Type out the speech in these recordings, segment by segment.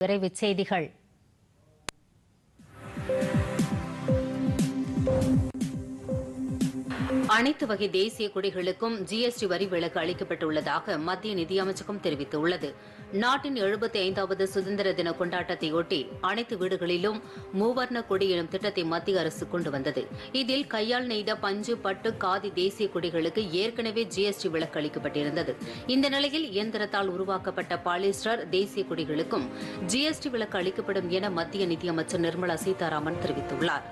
விரைவுச் செய்திகள் அனைத்து வகை தேசிய கொடிகளுக்கும் ஜிஎஸ்டி வரி விலக்கு அளிக்கப்பட்டுள்ளதாக மத்திய நிதியமைச்சகம் தெரிவித்துள்ளது நாட்டின் எழுபத்தி ஐந்தாவது சுதந்திர தின கொண்டாட்டத்தையொட்டி அனைத்து வீடுகளிலும் மூவர்ண கொடி எனும் திட்டத்தை மத்திய அரசு கொண்டு வந்தது இதில் கையால் நெய்த பஞ்சு பட்டு காதி தேசிய கொடிகளுக்கு ஏற்கனவே ஜிஎஸ்டி விலக்கு அளிக்கப்பட்டிருந்தது இந்த நிலையில் இயந்திரத்தால் உருவாக்கப்பட்ட பாலிஸ்டர் தேசிய கொடிகளுக்கும் ஜிஎஸ்டி விலக்கு அளிக்கப்படும் என மத்திய நிதியமைச்சர் நிர்மலா சீதாராமன் தெரிவித்துள்ளார்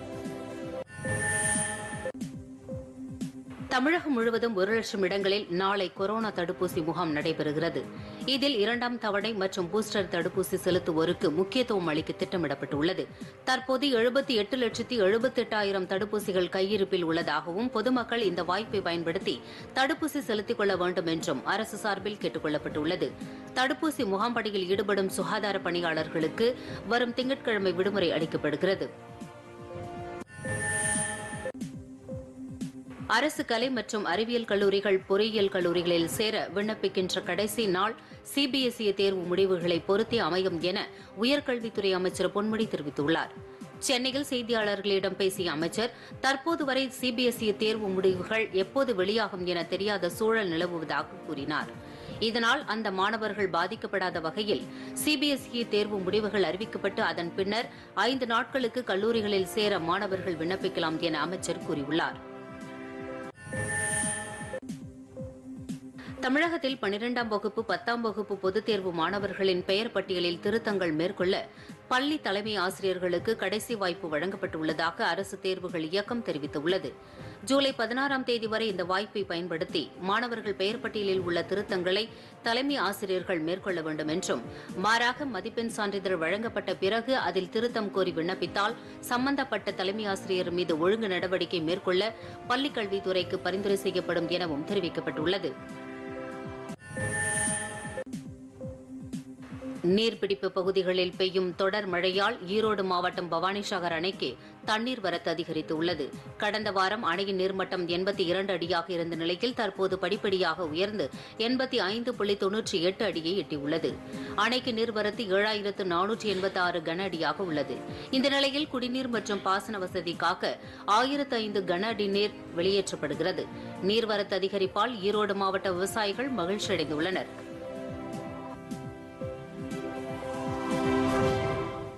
தமிழகம் முழுவதும் ஒரு லட்சம் இடங்களில் நாளை கொரோனா தடுப்பூசி முகாம் நடைபெறுகிறது இதில் இரண்டாம் தவணை மற்றும் பூஸ்டர் தடுப்பூசி செலுத்துவோருக்கு முக்கியத்துவம் அளிக்க திட்டமிடப்பட்டுள்ளது தற்போது எழுபத்தி எட்டு லட்சத்தி எழுபத்தி எட்டாயிரம் தடுப்பூசிகள் கையிருப்பில் உள்ளதாகவும் பொதுமக்கள் இந்த வாய்ப்பை பயன்படுத்தி தடுப்பூசி செலுத்திக் கொள்ள வேண்டும் என்றும் அரசு சார்பில் கேட்டுக் கொள்ளப்பட்டுள்ளது தடுப்பூசி முகாம்படியில் ஈடுபடும் சுகாதார பணியாளர்களுக்கு வரும் திங்கட்கிழமை விடுமுறை அளிக்கப்படுகிறது அரசு கலை மற்றும் அறிவியல் கல்லூரிகள் பொறியியல் கல்லூரிகளில் சேர விண்ணப்பிக்கின்ற கடைசி நாள் சிபிஎஸ்இ தேர்வு முடிவுகளை பொறுத்தே அமையும் என உயர்கல்வித்துறை அமைச்சர் பொன்முடி தெரிவித்துள்ளார் சென்னையில் செய்தியாளர்களிடம் பேசிய அமைச்சர் தற்போது வரை சிபிஎஸ்இ தேர்வு முடிவுகள் எப்போது வெளியாகும் என தெரியாத சூழல் நிலவுவதாக கூறினார் இதனால் அந்த மாணவர்கள் பாதிக்கப்படாத வகையில் சிபிஎஸ்இ தேர்வு முடிவுகள் அறிவிக்கப்பட்டு அதன் பின்னர் ஐந்து நாட்களுக்கு கல்லூரிகளில் சேர மாணவர்கள் விண்ணப்பிக்கலாம் என அமைச்சர் கூறியுள்ளார் தமிழகத்தில் பனிரெண்டாம் வகுப்பு பத்தாம் வகுப்பு பொதுத் தேர்வு மாணவர்களின் பெயர் பட்டியலில் திருத்தங்கள் மேற்கொள்ள பள்ளி தலைமை ஆசிரியர்களுக்கு கடைசி வாய்ப்பு வழங்கப்பட்டுள்ளதாக அரசு தேர்வுகள் இயக்கம் தெரிவித்துள்ளது ஜூலை பதினாறாம் தேதி வரை இந்த வாய்ப்பை பயன்படுத்தி மாணவர்கள் பெயர் பட்டியலில் உள்ள திருத்தங்களை தலைமை ஆசிரியர்கள் மேற்கொள்ள வேண்டும் என்றும் மாறாக மதிப்பெண் சான்றிதழ் வழங்கப்பட்ட பிறகு அதில் திருத்தம் கோரி விண்ணப்பித்தால் சம்பந்தப்பட்ட தலைமை ஆசிரியர் மீது ஒழுங்கு நடவடிக்கை மேற்கொள்ள பள்ளிக் கல்வித்துறைக்கு பரிந்துரை செய்யப்படும் எனவும் தெரிவிக்கப்பட்டுள்ளது நீர்பிடிப்பு பகுதிகளில் பெய்யும் தொடர் மழையால் ஈரோடு மாவட்டம் பவானிசாகர் அணைக்கு தண்ணீர் வரத்து அதிகரித்துள்ளது கடந்த வாரம் அணையின் நீர்மட்டம் எண்பத்தி இரண்டு அடியாக இருந்த நிலையில் தற்போது படிப்படியாக உயர்ந்து எண்பத்தி ஐந்து புள்ளி தொன்னூற்றி எட்டு அடியை எட்டியுள்ளது அணைக்கு நீர்வரத்து ஏழாயிரத்து நானூற்றி எண்பத்தி ஆறு கன அடியாக உள்ளது இந்த நிலையில் குடிநீர் மற்றும் பாசன வசதிக்காக ஆயிரத்து ஐந்து கன அடி நீர் வெளியேற்றப்படுகிறது நீர்வரத்து அதிகரிப்பால் ஈரோடு மாவட்ட விவசாயிகள் மகிழ்ச்சியடைந்துள்ளனர்